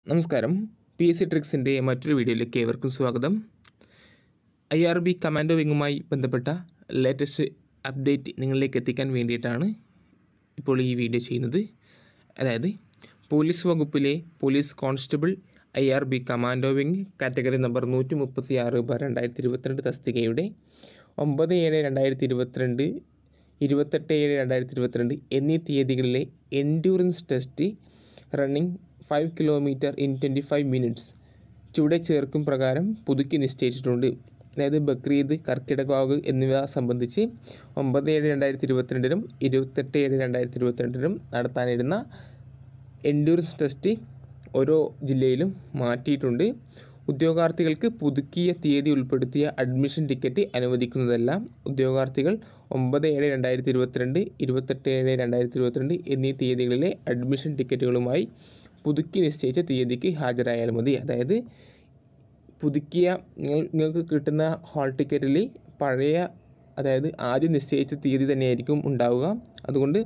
നമസ്കാരം P S C ട്രിക്സിൻ്റെ മറ്റൊരു വീഡിയോയിലേക്ക് ഏവർക്കും സ്വാഗതം ഐ ആർ ബി കമാൻഡോ വിങ്ങുമായി ബന്ധപ്പെട്ട ലേറ്റസ്റ്റ് അപ്ഡേറ്റ് നിങ്ങളിലേക്ക് എത്തിക്കാൻ വേണ്ടിയിട്ടാണ് ഇപ്പോൾ ഈ വീഡിയോ ചെയ്യുന്നത് അതായത് പോലീസ് വകുപ്പിലെ police constable I R B commando wing category number നൂറ്റി മുപ്പത്തി ആറ് ബ രണ്ടായിരത്തി ഇരുപത്തിരണ്ട് തസ്തികയുടെ ഒമ്പത് ഏഴ് രണ്ടായിരത്തി ഇരുപത്തിരണ്ട് ഇരുപത്തെട്ട് ഏഴ് രണ്ടായിരത്തി ഇരുപത്തിരണ്ട് എന്നീ തീയതികളിലെ endurance test running five kilometre in twenty five minutes ചുവടെ ചേർക്കും പ്രകാരം പുതുക്കി നിശ്ചയിച്ചിട്ടുണ്ട് അതായത് ബക്രീദ് കർക്കിടകാവ് എന്നിവ സംബന്ധിച്ച് ഒമ്പത് ഏഴ് രണ്ടായിരത്തി ഇരുപത്തിരണ്ടിനും ഇരുപത്തെട്ട് ഏഴ് രണ്ടായിരത്തി ഇരുപത്തിരണ്ടിനും നടത്താനിരുന്ന എൻഡ്യൂറൻസ് ടെസ്റ്റ് ഓരോ ജില്ലയിലും മാറ്റിയിട്ടുണ്ട് ഉദ്യോഗാർത്ഥികൾക്ക് പുതുക്കിയ തീയതി ഉൾപ്പെടുത്തിയ അഡ്മിഷൻ ടിക്കറ്റ് അനുവദിക്കുന്നതല്ല ഉദ്യോഗാർത്ഥികൾ ഒമ്പത് ഏഴ് രണ്ടായിരത്തി ഇരുപത്തിരണ്ട് ഇരുപത്തെട്ട് ഏഴ് രണ്ടായിരത്തി ഇരുപത്തിരണ്ട് എന്നീ തീയതികളിലെ അഡ്മിഷൻ ടിക്കറ്റുകളുമായി പുതുക്കി നിശ്ചയിച്ച തീയതിക്ക് ഹാജരായാൽ മതി അതായത് പുതുക്കിയ നിങ്ങൾ നിങ്ങൾക്ക് കിട്ടുന്ന ഹാൾ ടിക്കറ്റിൽ പഴയ അതായത് ആദ്യം നിശ്ചയിച്ച തീയതി തന്നെയായിരിക്കും ഉണ്ടാവുക അതുകൊണ്ട്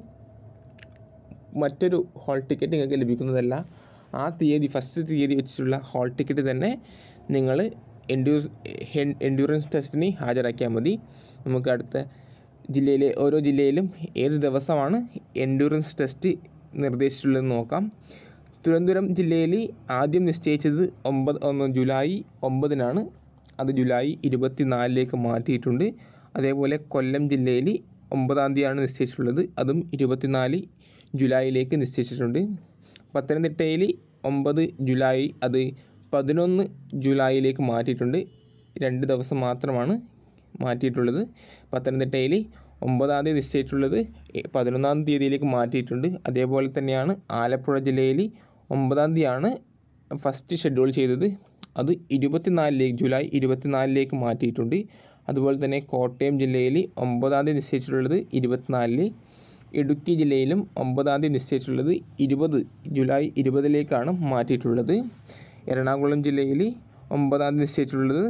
മറ്റൊരു ഹാൾ ടിക്കറ്റ് നിങ്ങൾക്ക് ലഭിക്കുന്നതല്ല ആ തീയതി ഫസ്റ്റ് തീയതി വെച്ചിട്ടുള്ള ഹാൾ ടിക്കറ്റ് തന്നെ നിങ്ങൾ എൻഡ്യൂസ് എൻഡ്യൂറൻസ് ടെസ്റ്റിന് ഹാജരാക്കിയാൽ മതി നമുക്ക് അടുത്ത ജില്ലയിലെ ഓരോ ജില്ലയിലും ഏത് ദിവസമാണ് എൻഡ്യൂറൻസ് ടെസ്റ്റ് നിർദ്ദേശിച്ചിട്ടുള്ളതെന്ന് നോക്കാം തിരുവനന്തപുരം ജില്ലയിൽ ആദ്യം നിശ്ചയിച്ചത് ഒമ്പത് ഒന്ന് ജൂലൈ ഒമ്പതിനാണ് അത് ജൂലൈ ഇരുപത്തിനാലിലേക്ക് മാറ്റിയിട്ടുണ്ട് അതേപോലെ കൊല്ലം ജില്ലയിൽ ഒമ്പതാം തീയതിയാണ് നിശ്ചയിച്ചിട്ടുള്ളത് അതും ഇരുപത്തിനാല് ജൂലൈയിലേക്ക് നിശ്ചയിച്ചിട്ടുണ്ട് പത്തനംതിട്ടയിൽ ഒമ്പത് ജൂലൈ അത് പതിനൊന്ന് ജൂലൈയിലേക്ക് മാറ്റിയിട്ടുണ്ട് രണ്ട് ദിവസം മാത്രമാണ് മാറ്റിയിട്ടുള്ളത് പത്തനംതിട്ടയിൽ ഒമ്പതാം തീയതി നിശ്ചയിച്ചിട്ടുള്ളത് പതിനൊന്നാം തീയതിയിലേക്ക് മാറ്റിയിട്ടുണ്ട് അതേപോലെ തന്നെയാണ് ആലപ്പുഴ ജില്ലയിൽ ഒമ്പതാം തീയതിയാണ് ഫസ്റ്റ് ഷെഡ്യൂൾ ചെയ്തത് അത് ഇരുപത്തിനാലിലേക്ക് ജൂലൈ ഇരുപത്തിനാലിലേക്ക് മാറ്റിയിട്ടുണ്ട് അതുപോലെ തന്നെ കോട്ടയം ജില്ലയിൽ ഒമ്പതാം തീയതി നിശ്ചയിച്ചിട്ടുള്ളത് ഇരുപത്തിനാലിന് ഇടുക്കി ജില്ലയിലും ഒമ്പതാം തീയതി നിശ്ചയിച്ചിട്ടുള്ളത് ഇരുപത് ജൂലൈ ഇരുപതിലേക്കാണ് മാറ്റിയിട്ടുള്ളത് എറണാകുളം ജില്ലയിൽ ഒമ്പതാം തീയതി നിശ്ചയിച്ചിട്ടുള്ളത്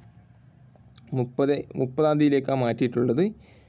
മുപ്പത് മുപ്പതാം തീയതിയിലേക്കാണ് മാറ്റിയിട്ടുള്ളത്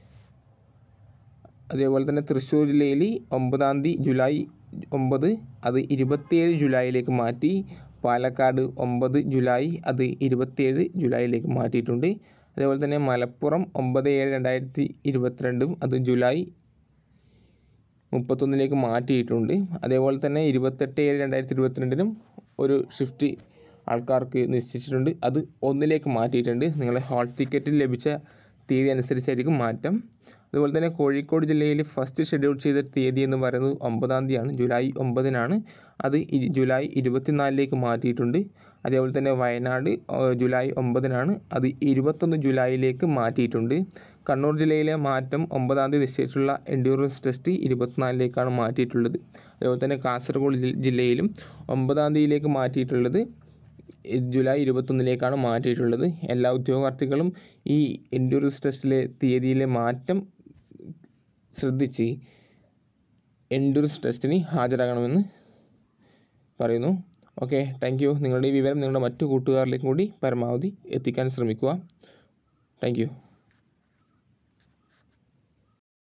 അതേപോലെ തന്നെ തൃശ്ശൂർ ജില്ലയിൽ ഒമ്പതാം തീയതി ജൂലൈ ഒമ്പത് അത് ഇരുപത്തിയേഴ് ജൂലൈയിലേക്ക് മാറ്റി പാലക്കാട് ഒമ്പത് ജൂലൈ അത് ഇരുപത്തിയേഴ് ജൂലൈയിലേക്ക് മാറ്റിയിട്ടുണ്ട് അതേപോലെ തന്നെ മലപ്പുറം ഒമ്പത് ഏഴ് രണ്ടായിരത്തി ഇരുപത്തിരണ്ടും അത് ജൂലൈ മുപ്പത്തൊന്നിലേക്ക് മാറ്റിയിട്ടുണ്ട് അതേപോലെ തന്നെ ഇരുപത്തെട്ട് ഏഴ് രണ്ടായിരത്തി ഇരുപത്തിരണ്ടിനും ഒരു ഷിഫ്റ്റ് ആൾക്കാർക്ക് നിശ്ചയിച്ചിട്ടുണ്ട് അത് ഒന്നിലേക്ക് മാറ്റിയിട്ടുണ്ട് നിങ്ങളെ ഹാൾ ടിക്കറ്റിൽ ലഭിച്ച തീയതി അനുസരിച്ചായിരിക്കും മാറ്റം അതുപോലെ തന്നെ കോഴിക്കോട് ജില്ലയിൽ ഫസ്റ്റ് ഷെഡ്യൂൾ ചെയ്ത തീയതി എന്ന് പറയുന്നത് ഒമ്പതാം തീയതിയാണ് ജൂലൈ ഒമ്പതിനാണ് അത് ജൂലൈ ഇരുപത്തിനാലിലേക്ക് മാറ്റിയിട്ടുണ്ട് അതേപോലെ തന്നെ വയനാട് ജൂലൈ ഒമ്പതിനാണ് അത് ഇരുപത്തൊന്ന് ജൂലൈയിലേക്ക് മാറ്റിയിട്ടുണ്ട് കണ്ണൂർ ജില്ലയിലെ മാറ്റം ഒമ്പതാം തീയതി നിശ്ചയിച്ചിട്ടുള്ള എൻഡ്യൂറൻസ് ടെസ്റ്റ് ഇരുപത്തിനാലിലേക്കാണ് മാറ്റിയിട്ടുള്ളത് അതേപോലെ തന്നെ കാസർഗോഡ് ജില്ലയിലും ഒമ്പതാം തീയതിയിലേക്ക് മാറ്റിയിട്ടുള്ളത് ജൂലൈ ഇരുപത്തൊന്നിലേക്കാണ് മാറ്റിയിട്ടുള്ളത് എല്ലാ ഉദ്യോഗാർത്ഥികളും ഈ എൻഡ്യൂറൻസ് ടെസ്റ്റിലെ തീയതിയിലെ മാറ്റം ശ്രദ്ധിച്ച് എൻഡ്യൂറൻസ് ടെസ്റ്റിന് ഹാജരാകണമെന്ന് പറയുന്നു ഓക്കെ താങ്ക് യു നിങ്ങളുടെ ഈ വിവരം നിങ്ങളുടെ മറ്റു കൂട്ടുകാരിലേക്കും കൂടി പരമാവധി എത്തിക്കാൻ ശ്രമിക്കുക താങ്ക് യു